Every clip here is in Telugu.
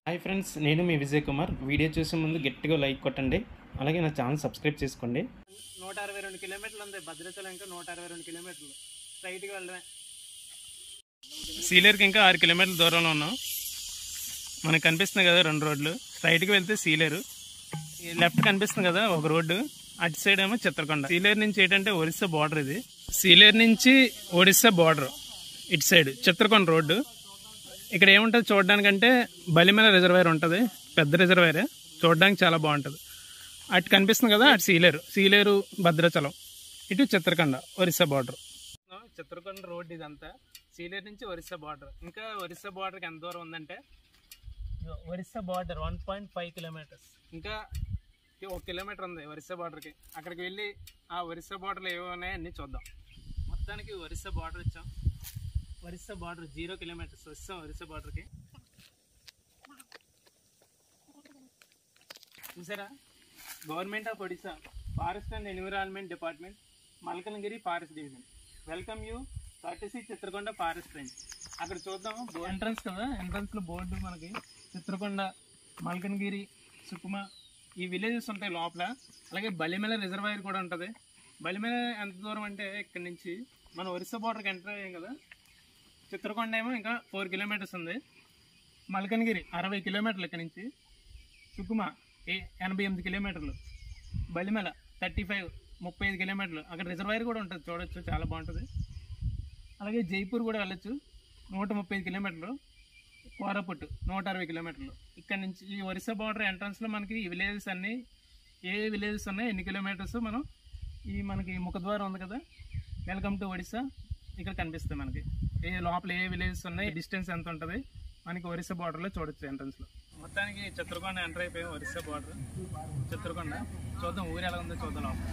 హాయ్ ఫ్రెండ్స్ నేను మీ విజయ్ కుమార్ వీడియో చూసే ముందు గట్టిగా లైక్ కొట్టండి అలాగే నా ఛానల్ సబ్స్క్రైబ్ చేసుకోండి నూట అరవై రెండు కిలోమీటర్లు ఉంది భద్రాచలం ఇంకా నూట అరవై రెండు కిలోమీటర్లు స్ట్రైట్గా వెళ్ళడమే సీలేరుకి ఇంకా ఆరు కిలోమీటర్ల దూరంలో ఉన్నాం మనకు కనిపిస్తుంది కదా రెండు రోడ్లు స్ట్రైట్కి వెళ్తే సీలేరు ఈ లెఫ్ట్ కనిపిస్తుంది కదా ఒక రోడ్డు అటు సైడ్ ఏమో చిత్రకొండ సీలేరు నుంచి ఏంటంటే ఒరిస్సా బార్డర్ ఇది సీలేరు నుంచి ఒడిస్సా బార్డర్ ఇటు సైడ్ చిత్రకొండ రోడ్డు ఇక్కడ ఏముంటుంది చూడడానికంటే బలిమల రిజర్వాయర్ ఉంటుంది పెద్ద రిజర్వాయర్ చూడడానికి చాలా బాగుంటుంది అటు కనిపిస్తుంది కదా అటు సీలేరు సీలేరు భద్రాచలం ఇటు చిత్రకొండ ఒరిస్సా బార్డర్ చిత్రకొండ రోడ్ ఇదంతా సీలేరు నుంచి ఒరిస్సా బార్డర్ ఇంకా ఒరిస్సా బార్డర్కి ఎంత దూరం ఉందంటే ఇదిగో Orissa border one point five kilometres ఇంకా ఇది ఒక కిలోమీటర్ ఉంది ఒరిస్సా బార్డర్కి అక్కడికి వెళ్ళి ఆ ఒరిస్సా బార్డర్లో ఏవో ఉన్నాయో అన్నీ చూద్దాం మొత్తానికి ఒరిస్సా బార్డర్ ఇచ్చాం ఒరిస్సా బార్డర్ జీరో కిలోమీటర్స్ వస్తాం ఒరిస్సా బార్డర్కి చూసారా government of Odisha forest and environment department Malkangiri forest division welcome you thirty Chitrakonda forest range అక్కడ చూద్దాం ఎంట్రన్స్ కదా ఎంట్రన్స్ లో బోర్డు మనకి చిత్రకొండ మల్కనగిరి సుకుమ ఈ విలేజెస్ ఉంటాయి లోపల అలాగే బలిమెల రిజర్వాయర్ కూడా ఉంటుంది బలిమెల ఎంత దూరం అంటే ఇక్కడ నుంచి మనం ఒరిస్సా బార్డర్కి ఎంటర్ అయ్యాం కదా చిత్రకొండ ఏమో ఇంకా ఫోర్ కిలోమీటర్స్ ఉంది మల్కనగిరి అరవై కిలోమీటర్లు ఇక్కడ నుంచి సుకుమ ఏ ఎనభై ఎనిమిది కిలోమీటర్లు బలిమెల థర్టీ ఫైవ్ ముప్పై ఐదు కిలోమీటర్లు అక్కడ రిజర్వాయర్ కూడా ఉంటుంది చూడొచ్చు చాలా బాగుంటుంది అలాగే జైపూర్ కూడా వెళ్ళొచ్చు నూట ముప్పై ఐదు కిలోమీటర్లు కోరపుట్టు నూట అరవై కిలోమీటర్లు ఇక్కడ నుంచి ఈ ఒరిస్సా బార్డర్ ఎంట్రన్స్లో మనకి ఈ విలేజెస్ అన్నీ ఏ విలేజెస్ ఉన్నాయి ఎన్ని కిలోమీటర్స్ మనం ఈ మనకి ముఖద్వారం ఉంది కదా వెల్కమ్ టు ఒడిస్సా ఇక్కడ కనిపిస్తుంది మనకి ఏ లోపల ఏ విలేజెస్ ఉన్నాయి డిస్టెన్స్ ఎంత ఉంటుంది మనకి ఒరిస్సా బార్డర్లో చూడొచ్చు ఎంట్రన్స్లో మొత్తానికి చిత్రకొండ ఎంటర్ అయిపోయాం ఒరిస్సా బార్డర్ చిత్రకొండ చూద్దాం ఊరు ఎలా ఉందో చూద్దాం లోపల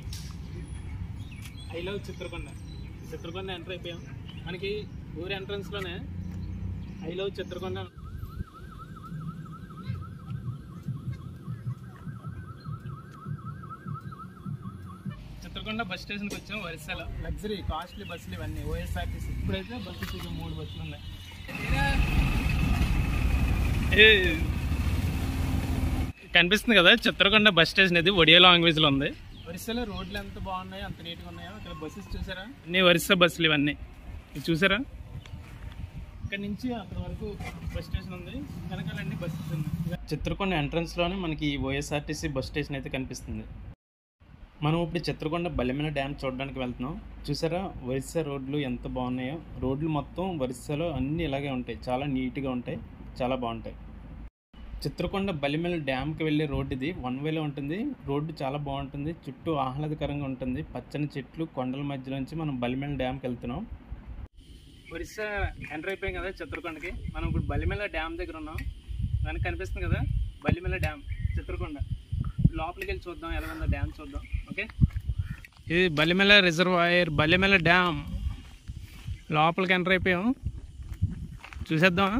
I love Chitrakonda Chitrakonda enter అయిపోయాం మనకి ఊరి ఎంట్రన్స్లోనే I love Chitrakonda Chitrakonda bus స్టేషన్కి వచ్చాం ఒరిస్సాలో లగ్జరీ కాస్ట్లీ బస్సులు ఇవన్నీ ఓఎస్ఆర్టీసీ ఇప్పుడైతే బస్సెస్ ఇక మూడు బస్సులు ఉన్నాయి ఏ- కనిపిస్తుంది కదా చిత్రకొండ బస్ స్టేషన్ ఇది ఒడియా లాంగ్వేజ్లో ఉంది ఒరిస్సాలో రోడ్లు ఎంత బాగున్నాయో అంత నీట్గా ఉన్నాయో ఇక్కడ బస్సెస్ చూసారా అన్ని ఒరిస్సా బస్సులు ఇవన్నీ ఇది చూసారా ఇక్కడ నుంచి అక్కడ వరకు బస్ స్టేషన్ ఉంది వెనకాలన్నీ బస్సెస్ ఉన్నాయి చిత్రకొండ ఎంట్రన్స్లోనే మనకి ఓఎస్ఆర్టీసీ బస్ స్టేషన్ అయితే కనిపిస్తుంది మనం ఇప్పుడు చిత్రకొండ బల్లెమిన డ్యామ్ చూడడానికి వెళ్తున్నాం చూసారా ఒరిస్సా రోడ్లు ఎంత బాగున్నాయో రోడ్లు మొత్తం ఒరిస్సాలో అన్నీ ఇలాగే ఉంటాయి చాలా నీట్గా ఉంటాయి చాలా బాగుంటాయి చిత్రకొండ బలిమెల డ్యామ్కి వెళ్ళే రోడ్డు ఇది వన్ వేలో ఉంటుంది రోడ్డు చాలా బాగుంటుంది చుట్టూ ఆహ్లాదకరంగా ఉంటుంది పచ్చని చెట్లు కొండల మధ్యలోంచి మనం బలిమెల డ్యామ్కి వెళ్తున్నాం ఒరిస్సా ఎంటర్ అయిపోయాం కదా చిత్రకొండకి మనం ఇప్పుడు బలిమెల డ్యామ్ దగ్గర ఉన్నాం వెనక కనిపిస్తుంది కదా బలిమెల డ్యామ్ చిత్రకొండ లోపలికి వెళ్ళి చూద్దాం ఎలా ఉందో డ్యామ్ చూద్దాం ఓకే ఇది బలిమెల రిజర్వాయర్ బలిమెల డ్యామ్ లోపలికి ఎంటర్ అయిపోయాం చూసేద్దాం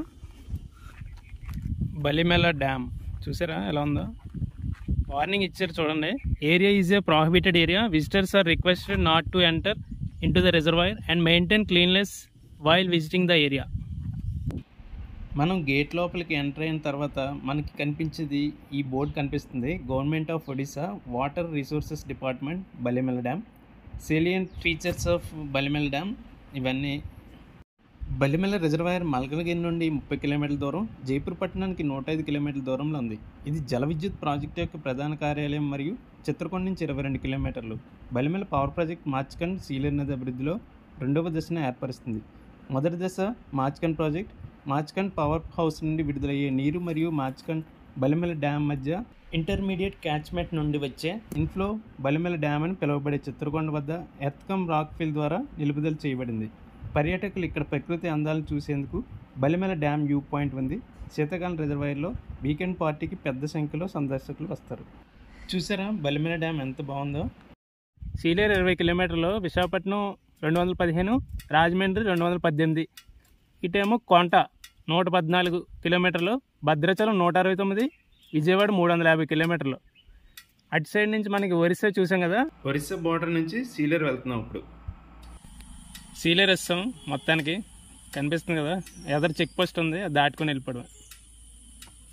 బలిమెల డ్యామ్ చూసారా ఎలా ఉందో వార్నింగ్ ఇచ్చారు చూడండి area is a prohibited area visitors are requested not to enter in to the reservoir and maintain cleanliness while visiting the area మనం గేట్ లోపలికి ఎంటర్ అయిన తర్వాత మనకి కనిపించేది ఈ బోర్డు కనిపిస్తుంది government of Odisha water resources department Balimela dam salient features of Balimela dam ఇవన్నీ బలిమెల రిజర్వాయర్ మల్కనగిరి నుండి ముప్పై కిలోమీటర్ల దూరం జైపూర్ పట్టణానికి నూట ఐదు కిలోమీటర్ల దూరంలో ఉంది ఇది జల విద్యుత్ ప్రాజెక్టు యొక్క ప్రధాన కార్యాలయం మరియు చిత్రకొండ నుంచి ఇరవై రెండు కిలోమీటర్లు బలిమెల పవర్ ప్రాజెక్ట్ మార్చ్కండ్ సీలేరు నది అభివృద్ధిలో రెండవ దశను ఏర్పరుస్తుంది మొదటి దశ Machkund project Machkund power house నుండి విడుదలయ్యే నీరు మరియు మార్చ్కండ్ బలిమెల డ్యామ్ మధ్య ఇంటర్మీడియట్ క్యాచ్మెంట్ నుండి వచ్చే ఇన్ఫ్లో బలిమెల డ్యామ్ అని పిలువబడే చిత్రకొండ వద్ద ఎర్త్కమ్ రాక్ ఫిల్ ద్వారా నిలుపుదల చేయబడింది పర్యాటకులు ఇక్కడ ప్రకృతి అందాలను చూసేందుకు బలిమెల డ్యామ్ వ్యూ పాయింట్ ఉంది శీతాకాలం రిజర్వాయర్లో వీకెండ్ పార్టీకి పెద్ద సంఖ్యలో సందర్శకులు వస్తారు చూసారా బలిమెల డ్యామ్ ఎంత బాగుందో సీలేరు ఇరవై కిలోమీటర్లు విశాఖపట్నం రెండు వందల పదిహేను రాజమండ్రి రెండు వందల పద్దెనిమిది ఇటేమో కొంట నూట పద్నాలుగు కిలోమీటర్లు భద్రాచలం నూట అరవై తొమ్మిది విజయవాడ మూడు వందల యాభై కిలోమీటర్లు అటు సైడ్ నుంచి మనకి ఒరిస్సా చూసాం కదా ఒరిస్సా బోర్డర్ నుంచి సీలేరు వెళ్తున్నాం ఇప్పుడు సీలేరు వస్తాం మొత్తానికి కనిపిస్తుంది కదా ఎదరు చెక్ పోస్ట్ ఉంది అది దాటుకొని వెళ్ళిపోవడం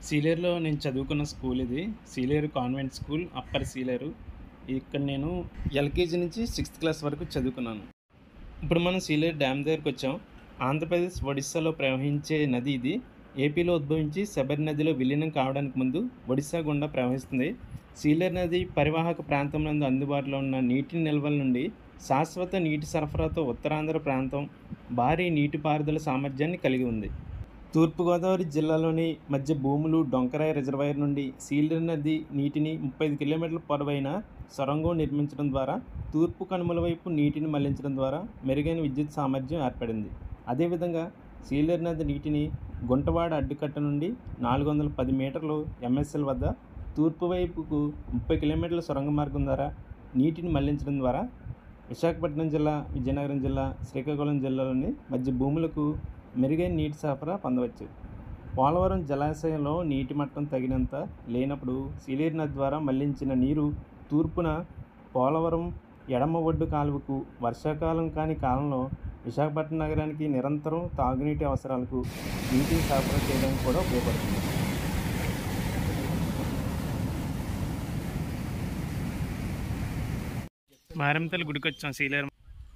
సీలేరులో నేను చదువుకున్న స్కూల్ ఇది Sileru convent school upper Sileru ఇక్కడ నేను ఎల్కేజీ నుంచి సిక్స్త్ క్లాస్ వరకు చదువుకున్నాను ఇప్పుడు మనం సీలేరు డ్యామ్ దగ్గరికి వచ్చాం ఆంధ్రప్రదేశ్ ఒడిస్సాలో ప్రవహించే నది ఇది ఏపీలో ఉద్భవించి శబరి నదిలో విలీనం కావడానికి ముందు ఒడిస్సా గుండా ప్రవహిస్తుంది సీలేరు నది పరివాహక ప్రాంతం నందు అందుబాటులో ఉన్న నీటి నిల్వల నుండి శాశ్వత నీటి సరఫరాతో ఉత్తరాంధ్ర ప్రాంతం భారీ నీటిపారుదల సామర్థ్యాన్ని కలిగి ఉంది తూర్పుగోదావరి జిల్లాలోని మధ్య భూములు డొంకరాయ రిజర్వాయర్ నుండి సీలేరు నది నీటిని ముప్పై ఐదు కిలోమీటర్ల పొడవైన సొరంగం నిర్మించడం ద్వారా తూర్పు కనుమల వైపు నీటిని మళ్లించడం ద్వారా మెరుగైన విద్యుత్ సామర్థ్యం ఏర్పడింది అదేవిధంగా సీలేరు నది నీటిని గుంటవాడ అడ్డుకట్ట నుండి నాలుగు వందల పది మీటర్లు ఎంఎస్ఎల్ వద్ద తూర్పు వైపుకు ముప్పై కిలోమీటర్ల సొరంగ మార్గం ద్వారా నీటిని మళ్లించడం ద్వారా విశాఖపట్నం జిల్లా విజయనగరం జిల్లా శ్రీకాకుళం జిల్లాలోని మధ్య భూములకు మెరుగైన నీటి సరఫరా పొందవచ్చు పోలవరం జలాశయంలో నీటి మట్టం తగినంత లేనప్పుడు సీలేరు నది ద్వారా మళ్లించిన నీరు తూర్పున పోలవరం ఎడమ ఒడ్డు కాలువకు వర్షాకాలం కాని కాలంలో విశాఖపట్నం నగరానికి నిరంతరం తాగునీటి అవసరాలకు నీటిని సరఫరా చేయడానికి కూడా ఉపయోగపడుతుంది మారెమ్మతల్లి గుడికి వచ్చాం సీలేరు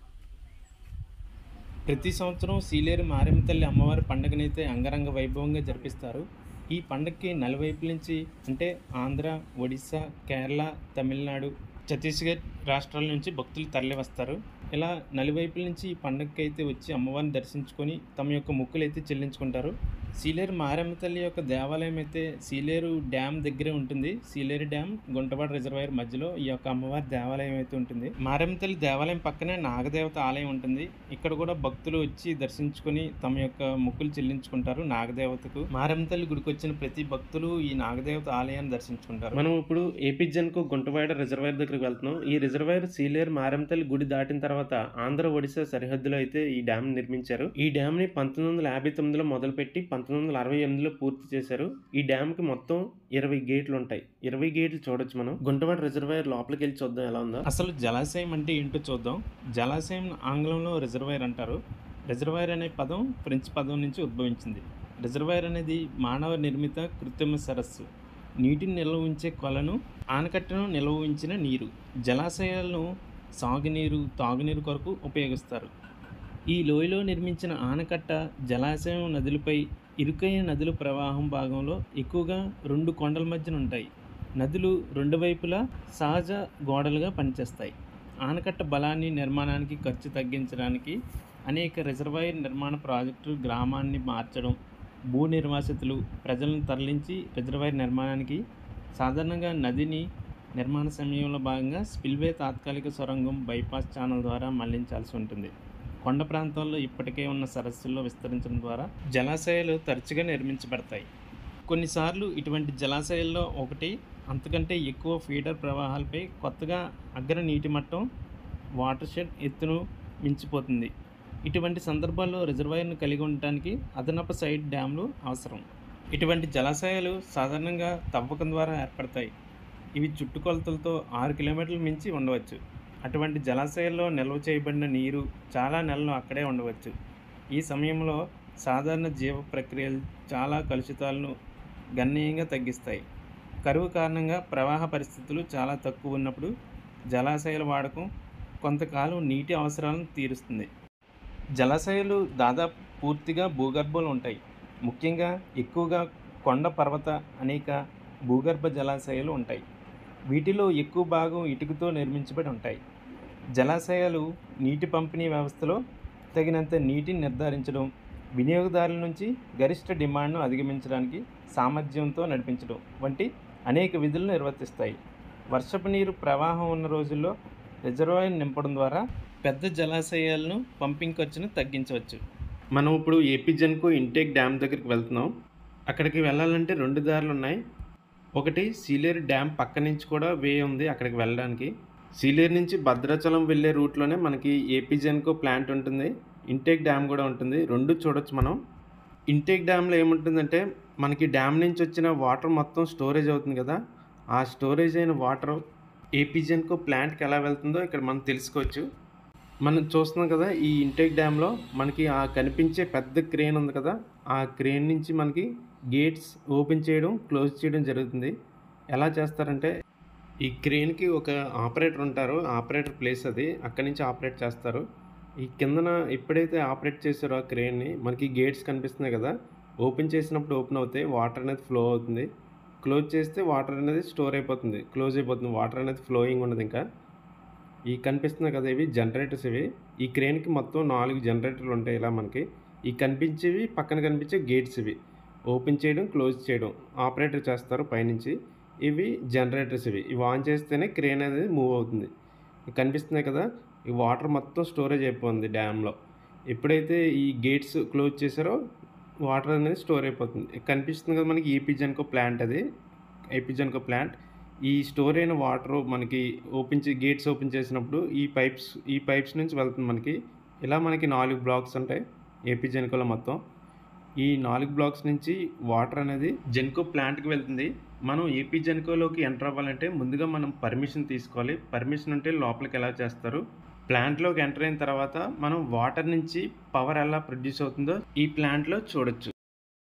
ప్రతి సంవత్సరం సీలేరు మారెమ్మ తల్లి అమ్మవారి పండుగనైతే అంగరంగ వైభవంగా జరిపిస్తారు ఈ పండుగకి నలువైపుల నుంచి అంటే ఆంధ్ర ఒడిశా కేరళ తమిళనాడు ఛత్తీస్గఢ్ రాష్ట్రాల నుంచి భక్తులు తరలి వస్తారు ఇలా నలువైపుల నుంచి ఈ పండుగకి అయితే వచ్చి అమ్మవారిని దర్శించుకొని తమ యొక్క మొక్కులు అయితే చెల్లించుకుంటారు సీలేరు మారమ్మ తల్లి యొక్క దేవాలయం అయితే సీలేరు డ్యామ్ దగ్గరే ఉంటుంది సీలేరు డ్యామ్ గుంటపాడు రిజర్వాయర్ మధ్యలో ఈ యొక్క అమ్మవారి దేవాలయం అయితే ఉంటుంది మారమ్మ తల్లి దేవాలయం పక్కనే నాగదేవత ఆలయం ఉంటుంది ఇక్కడ కూడా భక్తులు వచ్చి దర్శించుకొని తమ యొక్క మొక్కులు చెల్లించుకుంటారు నాగదేవతకు మారమ్మ తల్లి గుడికి వచ్చిన ప్రతి భక్తులు ఈ నాగదేవత ఆలయాన్ని దర్శించుకుంటారు మనం ఇప్పుడు ఏపీ జన్కు గుంటవాడ రిజర్వాయర్ దగ్గరికి వెళ్తున్నాం ఈ రిజర్వాయర్ సీలేరు మారమ్మ తల్లి గుడి దాటిన తర్వాత ఆంధ్ర ఒడిశా సరిహద్దులో అయితే ఈ డ్యామ్ నిర్మించారు ఈ డ్యామ్ ని పంతొమ్మిది వందల యాభై తొమ్మిదిలో మొదలుపెట్టి పంతొమ్మిది వందల అరవై ఎనిమిదిలో పూర్తి చేశారు ఈ డ్యామ్ కి మొత్తం ఇరవై గేట్లు ఉంటాయి ఇరవై గేట్లు చూడొచ్చు మనం గుంటవాడ రిజర్వాయర్ లోపలికి వెళ్ళి చూద్దాం ఎలా ఉందో అసలు జలాశయం అంటే ఏంటో చూద్దాం జలాశయం ఆంగ్లంలో రిజర్వాయర్ అంటారు రిజర్వాయర్ అనే పదం ఫ్రెంచ్ పదం నుంచి ఉద్భవించింది రిజర్వాయర్ అనేది మానవ నిర్మిత కృత్రిమ సరస్సు నీటిని నిల్వ ఉంచే కొలను ఆనకట్టను నిల్వ ఉంచిన నీరు జలాశయాలను సాగునీరు తాగునీరు కొరకు ఉపయోగిస్తారు ఈ లోయలో నిర్మించిన ఆనకట్ట జలాశయం నదులపై ఇరుకైన నదుల ప్రవాహం భాగంలో ఎక్కువగా రెండు కొండల మధ్యన ఉంటాయి నదులు రెండు వైపులా సహజ గోడలుగా పనిచేస్తాయి ఆనకట్ట బలాన్ని నిర్మాణానికి ఖర్చు తగ్గించడానికి అనేక రిజర్వాయర్ నిర్మాణ ప్రాజెక్టులు గ్రామాన్ని మార్చడం భూ నిర్వాసితులు ప్రజలను తరలించి రిజర్వాయర్ నిర్మాణానికి సాధారణంగా నదిని నిర్మాణ సమయంలో భాగంగా స్పిల్వే తాత్కాలిక సొరంగం బైపాస్ ఛానల్ ద్వారా మళ్లించాల్సి ఉంటుంది కొండ ప్రాంతాల్లో ఇప్పటికే ఉన్న సరస్సుల్లో విస్తరించడం ద్వారా జలాశయాలు తరచుగా నిర్మించబడతాయి కొన్నిసార్లు ఇటువంటి జలాశయాల్లో ఒకటి అంతకంటే ఎక్కువ ఫీడర్ ప్రవాహాలపై కొత్తగా అగ్ర నీటి మట్టం వాటర్ షెడ్ ఎత్తును మించిపోతుంది ఇటువంటి సందర్భాల్లో రిజర్వాయర్ను కలిగి ఉండటానికి అదనపు సైడ్ డ్యామ్లు అవసరం ఇటువంటి జలాశయాలు సాధారణంగా తవ్వకం ద్వారా ఏర్పడతాయి ఇవి చుట్టుకొలతలతో ఆరు కిలోమీటర్ల మించి ఉండవచ్చు అటువంటి జలాశయాల్లో నిల్వ చేయబడిన నీరు చాలా నెలలు అక్కడే ఉండవచ్చు ఈ సమయంలో సాధారణ జీవ ప్రక్రియలు చాలా కలుషితాలను గణనీయంగా తగ్గిస్తాయి కరువు కారణంగా ప్రవాహ పరిస్థితులు చాలా తక్కువ ఉన్నప్పుడు జలాశయాల వాడకం కొంతకాలం నీటి అవసరాలను తీరుస్తుంది జలాశయాలు దాదాపు పూర్తిగా భూగర్భంలో ఉంటాయి ముఖ్యంగా ఎక్కువగా కొండ పర్వత అనేక భూగర్భ జలాశయాలు ఉంటాయి వీటిలో ఎక్కువ భాగం ఇటుకతో నిర్మించబడి ఉంటాయి జలాశయాలు నీటి పంపిణీ వ్యవస్థలో తగినంత నీటిని నిర్ధారించడం వినియోగదారుల నుంచి గరిష్ట డిమాండ్ను అధిగమించడానికి సామర్థ్యంతో నడిపించడం వంటి అనేక విధులు నిర్వర్తిస్తాయి వర్షపు నీరు ప్రవాహం ఉన్న రోజుల్లో రిజర్వాయర్ నింపడం ద్వారా పెద్ద జలాశయాలను పంపింగ్ ఖర్చును తగ్గించవచ్చు మనం ఇప్పుడు ఏపీ జన్కు ఇంటేక్ డ్యామ్ దగ్గరికి వెళ్తున్నాం అక్కడికి వెళ్ళాలంటే రెండు దారులు ఉన్నాయి ఒకటి సీలేరు డ్యామ్ పక్క నుంచి కూడా వే ఉంది అక్కడికి వెళ్ళడానికి సీలేరు నుంచి భద్రాచలం వెళ్ళే రూట్లోనే మనకి ఏపీ జెన్కో ప్లాంట్ ఉంటుంది ఇంటేక్ డ్యామ్ కూడా ఉంటుంది రెండు చూడొచ్చు మనం ఇంటేక్ డ్యామ్లో ఏముంటుందంటే మనకి డ్యామ్ నుంచి వచ్చిన వాటర్ మొత్తం స్టోరేజ్ అవుతుంది కదా ఆ స్టోరేజ్ అయిన వాటర్ ఏపీ జెన్కో ప్లాంట్కి ఎలా వెళ్తుందో ఇక్కడ మనం తెలుసుకోవచ్చు మనం చూస్తున్నాం కదా ఈ ఇంటేక్ డ్యామ్లో మనకి ఆ కనిపించే పెద్ద క్రేన్ ఉంది కదా ఆ క్రేన్ నుంచి మనకి గేట్స్ ఓపెన్ చేయడం క్లోజ్ చేయడం జరుగుతుంది ఎలా చేస్తారంటే ఈ క్రేన్కి ఒక ఆపరేటర్ ఉంటారు ఆపరేటర్ ప్లేస్ అది అక్కడి నుంచి ఆపరేట్ చేస్తారు ఈ కిందన ఎప్పుడైతే ఆపరేట్ చేశారో ఆ క్రేన్ని మనకి గేట్స్ కనిపిస్తున్నాయి కదా ఓపెన్ చేసినప్పుడు ఓపెన్ అవుతాయి వాటర్ అనేది ఫ్లో అవుతుంది క్లోజ్ చేస్తే వాటర్ అనేది స్టోర్ అయిపోతుంది క్లోజ్ అయిపోతుంది వాటర్ అనేది ఫ్లోయింగ్ ఉండదు ఇంకా ఈ కనిపిస్తున్నాయి కదా ఇవి జనరేటర్స్ ఇవి ఈ క్రేన్కి మొత్తం నాలుగు జనరేటర్లు ఉంటాయి ఇలా మనకి ఈ కనిపించేవి పక్కన కనిపించే గేట్స్ ఇవి ఓపెన్ చేయడం క్లోజ్ చేయడం ఆపరేటర్ చేస్తారు పైనుంచి ఇవి జనరేటర్స్ ఇవి ఇవి ఆన్ చేస్తేనే క్రేన్ అనేది మూవ్ అవుతుంది ఇవి కనిపిస్తున్నాయి కదా ఈ వాటర్ మొత్తం స్టోరేజ్ అయిపోతుంది డ్యామ్లో ఎప్పుడైతే ఈ గేట్స్ క్లోజ్ చేశారో వాటర్ అనేది స్టోర్ అయిపోతుంది ఇక్కడ కనిపిస్తుంది కదా మనకి ఈపీ జెన్కో ప్లాంట్ అది ఏపీ జెన్కో ప్లాంట్ ఈ స్టోర్ అయిన వాటర్ మనకి ఓపెన్ చే గేట్స్ ఓపెన్ చేసినప్పుడు ఈ పైప్స్ ఈ పైప్స్ నుంచి వెళ్తుంది మనకి ఇలా మనకి నాలుగు బ్లాక్స్ ఉంటాయి ఏపీ జెన్కోలో మొత్తం ఈ నాలుగు బ్లాక్స్ నుంచి వాటర్ అనేది జెన్కో ప్లాంట్కి వెళ్తుంది మనం ఏపీ జెన్కోలోకి ఎంటర్ అవ్వాలంటే ముందుగా మనం పర్మిషన్ తీసుకోవాలి పర్మిషన్ ఉంటే లోపలికి ఎలా చేస్తారు ప్లాంట్లోకి ఎంటర్ అయిన తర్వాత మనం వాటర్ నుంచి పవర్ ఎలా ప్రొడ్యూస్ అవుతుందో ఈ ప్లాంట్లో చూడొచ్చు